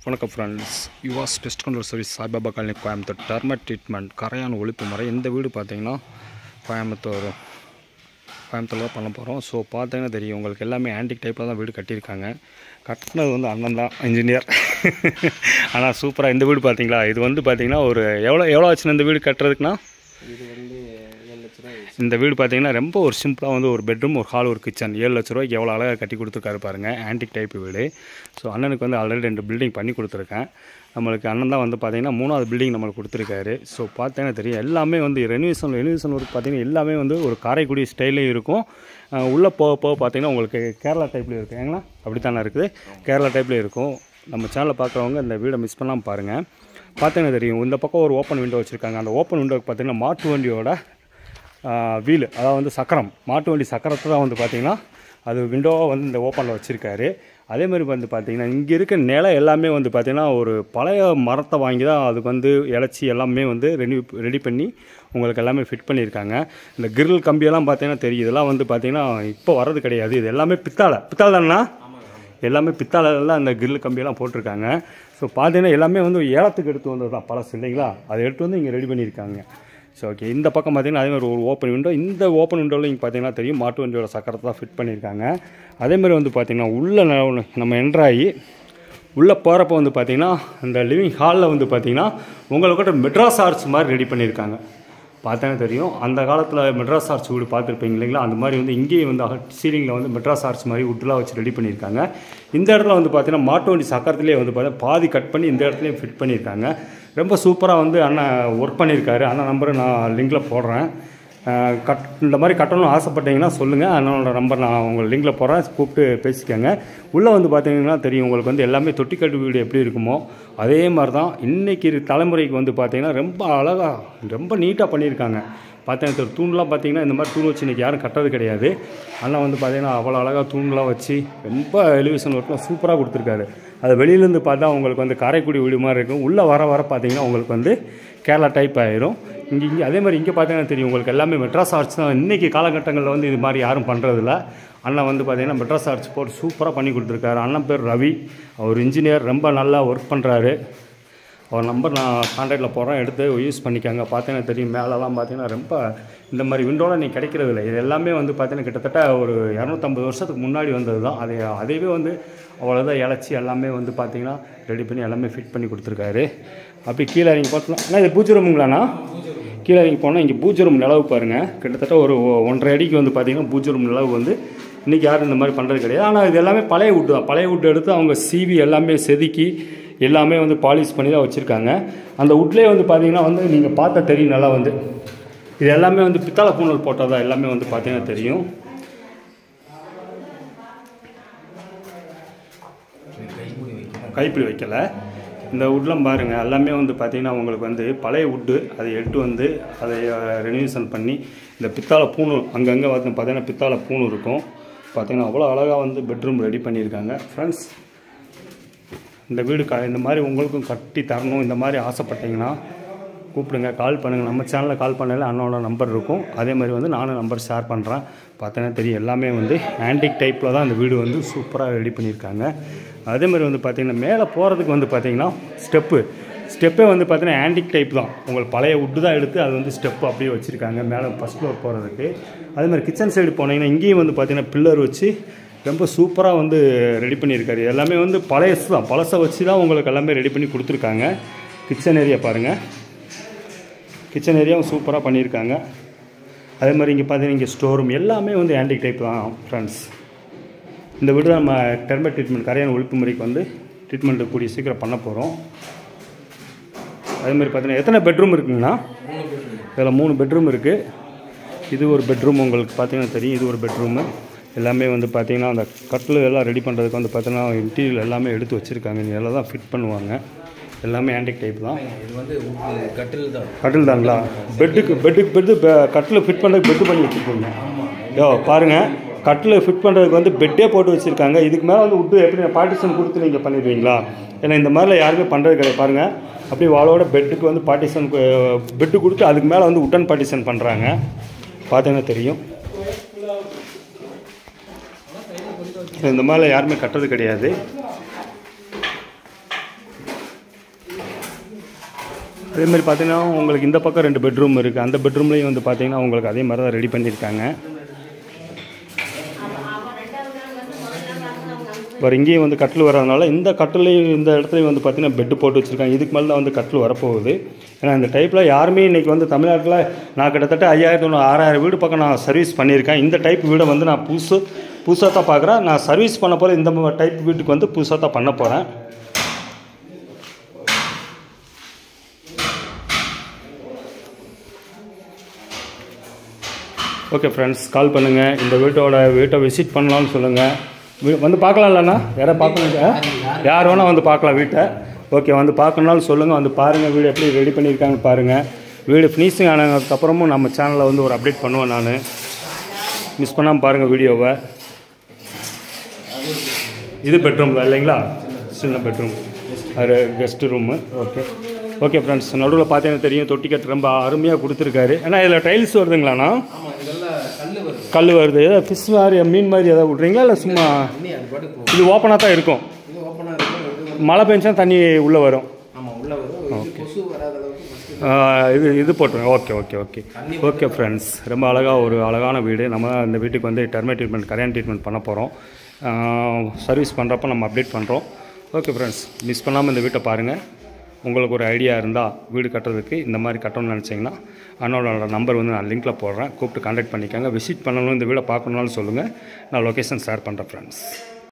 வணக்கம் friends Yuvas pest control service Saibaba colony Coimbatore termite treatment கரையான் ஒழிப்பு முறை இந்த வீடு பார்த்தீங்கன்னா கோயம்புத்தூர் கோயம்புத்தூர் தான் பண்ண போகிறோம் ஸோ பார்த்தீங்கன்னா தெரியும் உங்களுக்கு எல்லாமே ஆன்டிக் டைப்பில் தான் வீடு கட்டியிருக்காங்க கட்டினது வந்து அண்ணன் தான் இன்ஜினியர் ஆனால் சூப்பராக இந்த வீடு பார்த்தீங்களா இது வந்து பார்த்தீங்கன்னா ஒரு எவ்வளோ எவ்வளோ ஆச்சுன்னு இந்த வீடு கட்டுறதுக்குன்னா இது வந்து ஏழு லட்ச ரூபாய் ஆயிடுச்சு. இந்த வீடு பார்த்தீங்கன்னா ரொம்ப ஒரு சிம்பிளாக வந்து ஒரு பெட்ரூம் ஒரு ஹால் ஒரு கிச்சன் ஏழு லட்ச ரூபாய்க்கு எவ்வளோ அழகாக கட்டி கொடுத்துருக்காரு பாருங்கள் ஆன்டிக் டைப் வீடு ஸோ அண்ணனுக்கு வந்து ஆல்ரெடி ரெண்டு பில்டிங் பண்ணி கொடுத்துருக்கேன் நம்மளுக்கு அண்ணன் தான் வந்து பார்த்தீங்கன்னா மூணாவது பில்டிங் நம்மளுக்கு கொடுத்துருக்காரு ஸோ பார்த்தீங்கன்னா தெரியும் எல்லாமே வந்து ரெனிவேஷன் ரெனிவேஷன் ஒர்க் பார்த்தீங்கன்னா எல்லாமே வந்து ஒரு காரைக்குடி ஸ்டைலையும் இருக்கும் அஹ் உள்ளே போக போக பார்த்தீங்கன்னா உங்களுக்கு கேரளா டைப்லேயும் இருக்கும் ஏங்களா அப்படி தானே இருக்குது கேரளா டைப்லேயும் இருக்கும் நம்ம சேனலை பார்க்குறவங்க இந்த வீடை மிஸ் பண்ணாமல் பாருங்கள் பார்த்தீங்கன்னா தெரியும் இந்த பக்கம் ஒரு ஓப்பன் விண்டோ வச்சுருக்காங்க அந்த ஓப்பன் விண்டோக்கு பார்த்தீங்கன்னா மாட்டு வண்டியோட வீலு அதாவது வந்து சக்கரம் மாட்டு வண்டி சக்கரத்தை தான் வந்து பார்த்திங்கன்னா அது விண்டோவாக வந்து இந்த ஓப்பனில் வச்சுருக்காரு அதே மாதிரி வந்து பார்த்திங்கன்னா இங்கே இருக்க நிலம் எல்லாமே வந்து பார்த்திங்கன்னா ஒரு பழைய மரத்தை வாங்கி தான் அதுக்கு வந்து இலச்சி எல்லாமே வந்து ரெடி ரெடி பண்ணி உங்களுக்கு எல்லாமே ஃபிட் பண்ணியிருக்காங்க இந்த கிரில் கம்பியெல்லாம் பார்த்தீங்கன்னா தெரியும் இதெல்லாம் வந்து பார்த்திங்கன்னா இப்போ வர்றது கிடையாது இது எல்லாமே பித்தாளை பித்தாளை தானே எல்லாமே பித்தாளெல்லாம் அந்த கிரில் கம்பியெல்லாம் போட்டிருக்காங்க ஸோ பார்த்தீங்கன்னா எல்லாமே வந்து ஏலத்துக்கு எடுத்து வந்தது தான் பழசு இல்லைங்களா அதை எடுத்து வந்து இங்கே ரெடி பண்ணியிருக்காங்க ஸோ ஓகே இந்த பக்கம் பார்த்தீங்கன்னா அதே மாதிரி ஒரு ஓப்பன் விண்டோ இந்த ஓப்பன் விண்டோவில் இங்கே பார்த்தீங்கன்னா தெரியும் மாட்டு வண்டியோட சக்கரத்தை தான் ஃபிட் பண்ணியிருக்காங்க அதே மாதிரி வந்து பார்த்திங்கன்னா உள்ளே ந- நம்ம என்ட்ராகி உள்ளே போகிறப்ப வந்து பார்த்திங்கன்னா இந்த லிவிங் ஹாலில் வந்து பார்த்திங்கன்னா உங்களுக்கு மெட்ராஸ் ஆர்ட்ஸ் மாதிரி ரெடி பண்ணியிருக்காங்க பார்த்தேன்னா தெரியும் அந்த காலத்தில் மெட்ராஸ் ஆர்ட்ஸ் வீடு பார்த்துருப்பீங்க இல்லைங்களா அந்த மாதிரி வந்து இங்கேயும் வந்து சீலிங்கில் வந்து மெட்ராஸ் ஆர்ட்ஸ் மாதிரி வுட்லாம் வச்சு ரெடி பண்ணியிருக்காங்க இந்த இடத்துல வந்து பார்த்தீங்கன்னா மாட்டு வண்டி சக்கரத்துலேயே வந்து பார்த்தீங்கன்னா பாதி கட் பண்ணி இந்த இடத்துலையும் ஃபிட் பண்ணியிருக்காங்க ரொம்ப சூப்பராக வந்து அண்ணன் ஒர்க் பண்ணியிருக்காரு அண்ணன் நம்பரை நான் லிங்கில் போடுறேன் அஹ் கட் இந்த மாதிரி கட்டணும்னு ஆசைப்பட்டீங்கன்னா சொல்லுங்கள் அண்ணனோட நம்பர் நான் உங்கள் லிங்கில் போடுறேன் கூப்பிட்டு பேசிக்கோங்க உள்ளே வந்து பார்த்தீங்கன்னா தெரியும் உங்களுக்கு வந்து எல்லாமே தொட்டிக்கட்டு வீடு எப்படி இருக்குமோ அதே மாதிரி தான் இன்றைக்கி தலைமுறைக்கு வந்து பார்த்தீங்கன்னா ரொம்ப அழகாக ரொம்ப நீட்டாக பண்ணியிருக்காங்க பார்த்தீங்கன்னா தெரியும். தூண்லாம் பார்த்தீங்கன்னா இந்த மாதிரி தூண் வச்சு இன்றைக்கி யாரும் கட்டுறது கிடையாது அண்ணன் வந்து பார்த்தீங்கன்னா அவ்வளோ அழகாக தூண்லாம் வச்சு ரொம்ப எலிவேஷன் ஒர்க்லாம் சூப்பராக கொடுத்துருக்காரு அது வெளியிலேருந்து பார்த்தா உங்களுக்கு வந்து காரைக்குடி வீடு மாதிரி இருக்கும் உள்ளே வர வர பார்த்தீங்கன்னா உங்களுக்கு வந்து கேரளா டைப் ஆயிரும் இங்கே இங்கே அதே மாதிரி இங்கே பார்த்தீங்கன்னா தெரியும் உங்களுக்கு எல்லாமே மெட்ராஸ் ஆர்ட்ஸ் தான் இன்றைக்கி காலகட்டங்களில் வந்து இது மாதிரி யாரும் பண்ணுறதில்ல அண்ணன் வந்து பார்த்தீங்கன்னா மெட்ராஸ் ஆர்ட்ஸ் போட்டு சூப்பராக பண்ணி கொடுத்துருக்காரு அண்ணன் பேர் ரவி அவர் இன்ஜினியர் ரொம்ப நல்லா ஒர்க் பண்ணுறாரு அவர் நம்பர் நான் கான்டாக்டில் போடுறேன் எடுத்து யூஸ் பண்ணிக்கோங்க பார்த்தீங்கன்னா தெரியும் மேலெல்லாம் பார்த்தீங்கன்னா ரொம்ப இந்த மாதிரி விண்டோலாம் நீ கிடைக்கிறது இல்லை இது எல்லாமே வந்து பார்த்தீங்கன்னா கிட்டத்தட்ட ஒரு இரநூத்தம்பது வருஷத்துக்கு முன்னாடி வந்தது தான் அதை அதையவே வந்து அவ்வளோதான் இலச்சி எல்லாமே வந்து பார்த்தீங்கன்னா ரெடி பண்ணி எல்லாமே ஃபிட் பண்ணி கொடுத்துருக்காரு அப்படி கீழே இறங்கி பார்த்தோம்னா அண்ணா, இது பூஜை ரூமுங்களாண்ணா கீழே இறங்கி போனால் இங்கே பூஜை ரூம் நிலவு பாருங்கள் கிட்டத்தட்ட ஒரு ஒ- ஒன்றரை அடிக்கு வந்து பார்த்தீங்கன்னா பூஜை ரூம் நிலவு வந்து இன்றைக்கி யாரும் இந்த மாதிரி பண்ணுறது கிடையாது ஆனால் இது எல்லாமே பழைய வுட்டு தான் பழைய வுட்டு எடுத்து அவங்க சீவி எல்லாமே செதுக்கி எல்லாமே வந்து பாலிஷ் பண்ணி தான் வச்சுருக்காங்க அந்த வுட்லேயே வந்து பார்த்தீங்கன்னா வந்து நீங்கள் பார்த்தா தெரியும் நல்லா வந்து இது எல்லாமே வந்து பித்தளை பூணல் போட்டதா எல்லாமே வந்து பார்த்தீங்கன்னா தெரியும் கைப்பிடி வைக்கல இந்த வுட்லாம் பாருங்கள் எல்லாமே வந்து பார்த்தீங்கன்னா உங்களுக்கு வந்து பழைய வுட்டு அதை எடுத்து வந்து அதை ரெனியூஷன் பண்ணி இந்த பித்தாளை பூணு அங்கங்கே வந்து பார்த்தீங்கன்னா பித்தாளை பூணு இருக்கும் பார்த்தீங்கன்னா அவ்வளோ அழகாக வந்து பெட்ரூம் ரெடி பண்ணியிருக்காங்க ஃப்ரெண்ட்ஸ் இந்த வீடு க இந்த மாதிரி உங்களுக்கும் கட்டி தரணும் இந்த மாதிரி ஆசைப்பட்டீங்கன்னா கூப்பிடுங்க கால் பண்ணுங்கள் நம்ம சேனலில் கால் பண்ணல அண்ணனோட நம்பர் இருக்கும் அதே மாதிரி வந்து நானும் நம்பர் ஷேர் பண்ணுறேன் பார்த்தீங்கன்னா தெரியும் எல்லாமே வந்து ஆன்டிக் டைப்பில் தான் இந்த வீடு வந்து சூப்பராக ரெடி பண்ணியிருக்காங்க அதே மாதிரி வந்து பார்த்திங்கன்னா மேலே போகிறதுக்கு வந்து பார்த்திங்கன்னா ஸ்டெப்பு ஸ்டெப்பே வந்து பார்த்தீங்கன்னா ஆன்டிக் டைப் தான் உங்களுக்கு பழைய வுட்டு தான் எடுத்து அது வந்து ஸ்டெப் அப்படியே வச்சுருக்காங்க மேலே ஃபஸ்ட் ஃப்ளோர் போகிறதுக்கு அதே மாதிரி கிச்சன் சைடு போனீங்கன்னா இங்கேயும் வந்து பார்த்தீங்கன்னா பில்லர் வச்சு ரொம்ப சூப்பராக வந்து ரெடி பண்ணியிருக்காரு இது எல்லாமே வந்து பழையசு தான் பழசை வச்சு தான் உங்களுக்கு எல்லாமே ரெடி பண்ணி கொடுத்துருக்காங்க கிச்சன் ஏரியா பாருங்கள் கிச்சன் ஏரியாவும் சூப்பராக பண்ணியிருக்காங்க அதே மாதிரி இங்கே பார்த்தீங்கன்னா இங்கே ஸ்டோர் ரூம் எல்லாமே வந்து ஆன்டிக் டைப் தான் ஃப்ரெண்ட்ஸ் இந்த வீடு தான் நம்ம டெர்மட் ட்ரீட்மெண்ட் கரையான ஒழிப்பு முறைக்கு வந்து ட்ரீட்மெண்ட்டு கூடிய சீக்கிரம் பண்ண போகிறோம் அதே மாதிரி பார்த்தீங்கன்னா எத்தனை பெட்ரூம் இருக்குங்கண்ணா இதில் மூணு பெட்ரூம் இருக்குது இது ஒரு பெட்ரூம் உங்களுக்கு பார்த்தீங்கன்னா தெரியும் இது ஒரு பெட்ரூமு எல்லாமே வந்து பார்த்தீங்கன்னா அந்த கட்டில் எல்லாம் ரெடி பண்ணுறதுக்கு வந்து பார்த்தீங்கன்னா இன்டீரியல் எல்லாமே எடுத்து வச்சுருக்காங்க இதெல்லாம் தான் ஃபிட் பண்ணுவாங்க எல்லாமே ஆன்டிக் டைப் தான் இது வந்து உப்பு கட்டில் தான் கட்டில் தாங்களா பெட்டுக்கு பெட்டுக்கு பெட்டு கட்டில் ஃபிட் பண்ணுறதுக்கு பெட்டு பண்ணி வச்சுருக்கோங்க யோ பாருங்கள் கட்டில் ஃபிட் பண்ணுறதுக்கு வந்து பெட்டே போட்டு வச்சுருக்காங்க இதுக்கு மேலே வந்து விட்டு எப்படி பார்ட்டிஷன் கொடுத்து நீங்கள் பண்ணிடுவீங்களா ஏன்னா இந்த மாதிரிலாம் யாருமே பண்ணுறது கிடையாது பாருங்கள் அப்படியே வாளோட பெட்டுக்கு வந்து பார்ட்டிஷன் பெட்டு கொடுத்து அதுக்கு மேலே வந்து உட்டன் பார்ட்டிஷன் பண்ணுறாங்க பார்த்தீங்கன்னா தெரியும் இந்த மாதிரிலாம் யாருமே கட்டுறது கிடையாது அதே மாதிரி பார்த்தீங்கன்னா உங்களுக்கு இந்த பக்கம் ரெண்டு பெட்ரூம் இருக்குது அந்த பெட்ரூம்லேயும் வந்து பார்த்தீங்கன்னா உங்களுக்கு அதே மாதிரி தான் ரெடி பண்ணியிருக்காங்க இப்போ இங்கேயும் வந்து கட்டில் வர்றதுனால இந்த கட்டிலையும் இந்த இடத்துலையும் வந்து பார்த்தீங்கன்னா பெட்டு போட்டு வச்சுருக்காங்க இதுக்கு மேலே தான் வந்து கட்டில் வரப்போகுது ஏன்னா இந்த டைப்பில் யாருமே இன்றைக்கி வந்து தமிழ்நாட்டில் நான் கிட்டத்தட்ட ஐயாயிரத்தி ஒன்று ஆறாயிரம் வீடு பக்கம் நான் சர்வீஸ் பண்ணியிருக்கேன் இந்த டைப் வீடை வந்து நான் புதுசு புதுசாக தான் பார்க்குறேன் நான் சர்வீஸ் பண்ண போகிற இந்த டைப் வீட்டுக்கு வந்து புதுசாக தான் பண்ண போகிறேன் ஓகே ஃப்ரெண்ட்ஸ் கால் பண்ணுங்கள் இந்த வீட்டோட வீட்டை விசிட் பண்ணலாம்னு சொல்லுங்கள் வீ- வந்து பார்க்கலாம் இல்லைண்ணா யாரை பார்க்கணும் ஆ? யார் வேணால் வந்து பார்க்கலாம் வீட்டை ஓகே வந்து பார்க்கணுனாலும் சொல்லுங்கள் வந்து பாருங்கள் வீடு எப்படி ரெடி பண்ணியிருக்காங்க பாருங்கள் வீடு ஃபினிஷிங் ஆனதுக்கப்புறமும் நம்ம சேனலில் வந்து ஒரு அப்டேட் பண்ணுவேன் நான் மிஸ் பண்ணாமல் பாருங்கள் வீடியோவை இது பெட்ரூம் தான் இல்லைங்களா சின்ன பெட்ரூம் அது guest room okay okay friends நடுவில் பார்த்தீங்கன்னா தெரியும் தொட்டி கட்டு ரொம்ப அருமையாக கொடுத்துருக்காரு ஏன்னா இதில் டைல்ஸ் வருதுங்களாண்ணா ஆமாம் இதெல்லாம் கல் வருது கல் வருது ஏதாவது ஃபிஷ் மாதிரி மீன் மாதிரி ஏதாவது விட்றீங்களா இல்லை சும்மா தண்ணி அது பாட்டுக்கு போகும் இது ஓப்பனாக தான் இருக்கும் இது ஓப்பனாக இருக்கும் இது வந்து மழை பெஞ்சா தண்ணி உள்ளே வரும் ஆமாம் உள்ளே வரும் இது கொசு வராத அளவுக்கு ஃபஸ்ட்டு ஆ, இது இது போட்டுருங்க okay okay okay okay friends ரொம்ப அழகாக ஒரு அழகான வீடு நம்ம இந்த வீட்டுக்கு வந்து டெர்மே ட்ரீட்மெண்ட் கரையான் ட்ரீட்மெண்ட் பண்ண போகிறோம் சர்வீஸ் பண்ணுறப்ப நம்ம அப்டேட் பண்ணுறோம் ஓகே ஃப்ரெண்ட்ஸ் மிஸ் பண்ணாமல் இந்த வீட்டை பாருங்கள் உங்களுக்கு ஒரு ஐடியா இருந்தால் வீடு கட்டுறதுக்கு இந்த மாதிரி கட்டணும்னு நினச்சிங்கன்னா அண்ணோட நம்பர் வந்து நான் லிங்க்கில் போடுறேன் கூப்பிட்டு கான்டாக்ட் பண்ணிக்கோங்க விசிட் பண்ணணும் இந்த வீடை பார்க்கணுன்னாலும் சொல்லுங்கள் நான் லொக்கேஷன் ஷேர் பண்ணுறேன் ஃப்ரெண்ட்ஸ்